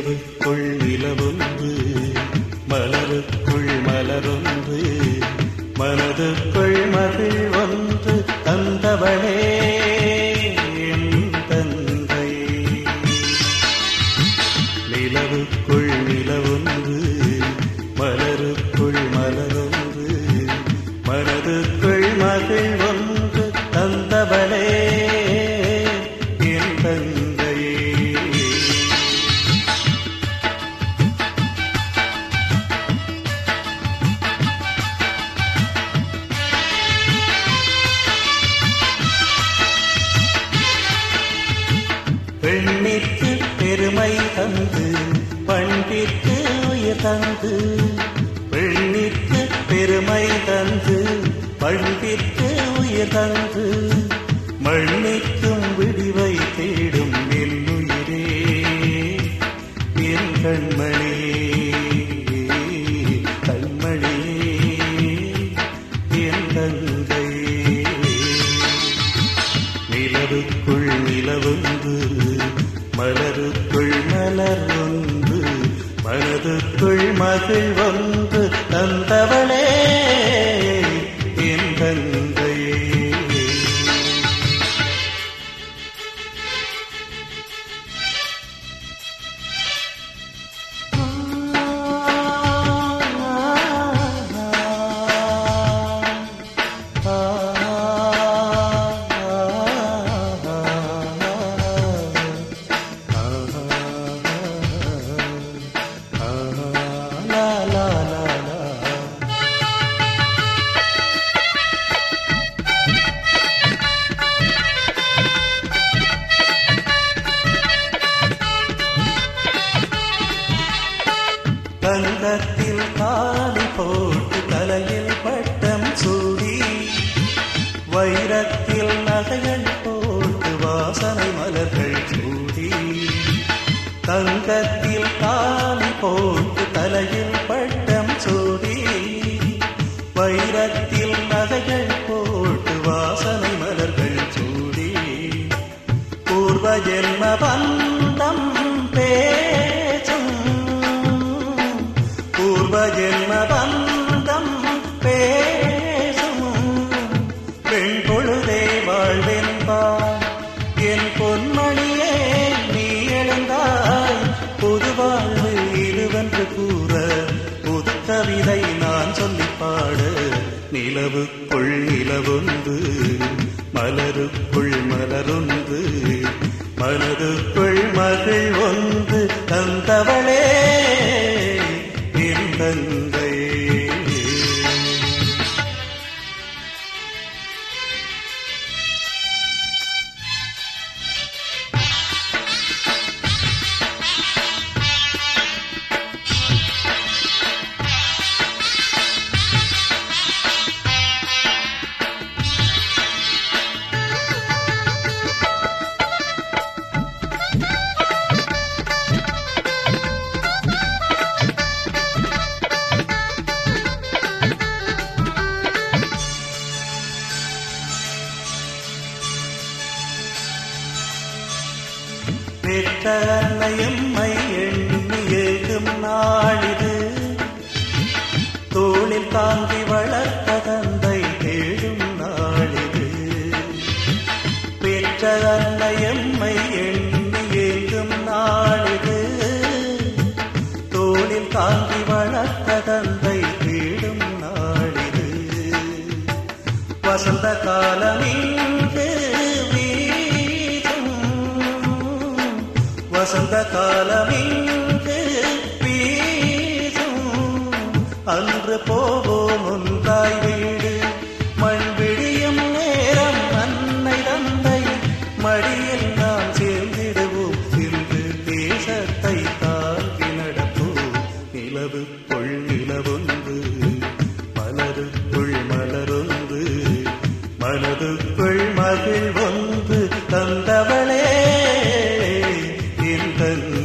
நிலவுக்குள் நிலவொன்று மலருக்குள் மலரொன்று மனதுக்குள் மகிழ் ஒன்று தந்தவளே என் தந்தை நிலவுக்குள் நிலவொன்று மலருக்குள் மலரொன்று மனதுக்குள் மகிழ் ஒன்று தந்தவளே என் தந்தையே பெண்ணிற்கு பெருமை தந்து பண்பிற்கு உயிர் தந்து பெண்ணிற்கு பெருமை தந்து பண்பிற்கு உயிர் தந்து மண்ணிற்கும் விடிவை தேடும் என் உயிரே என் கண்மணியே கண்மணியே என் தந்தையே நிலவுக்குள் நிலவொன்று மலருக்குள் மலர் ஒன்று மனதுக்குள் மகிழ் ஒன்று தந்தவளே என் தந்தையே தங்கத்தில் காலி போட்டு தலையில் பட்டம் சூடி வைரத்தில் நகைகள் போட்டு வாசனை மலர்கள் சூடி தங்கத்தில் காலி போட்டு தலையில் பட்டம் சூடி வைரத்தில் நகைகள் போட்டு வாசனை மலர்கள் சூடி பூர்வ ஜென்ம பந்தம் பேசும் பூர்வ ஜென்ம பந்தம் பேசும் பெண் பொழுதே வாழ்வென்பார் என் பொன்மணியே நீ எழுந்தாய் புது வாழ்வு இதுவென்று கூற புது கவிதை நான் சொல்லிப் பாட நிலவுக்குள் நிலவொன்று மலருக்குள் மலரொன்று மனதுக்குள் மகிழ் ஒன்று தந்தவளே என் தந்தையே பெற்ற அன்னையம்மை எண்ணி ஏகும் நாளிது தோளில் தாங்கி வளர்த்த தந்தை தேடும் நாளிது பெற்ற அன்னையம்மை எண்ணி ஏகும் நாளிது தோளில் தாங்கி வளர்த்த தந்தை தேடும் நாளிது வசந்த காலம் இங்கு வீசும் வசந்த காலம் இங்கு வீசும் அன்று போவோம் ஒன்றாய் வீடு மண் விடியும் நேரம் அன்னை தந்தை மடியில் நாம் சேர்ந்திடுவோம் இன்று தேசத்தை தாங்கி நடப்போம் நிலவுக்குள் நிலவொன்று மலருக்குள் மலரொன்று மனதுக்குள் மகிழ் ஒன்று தந்தவளே என் தந்தை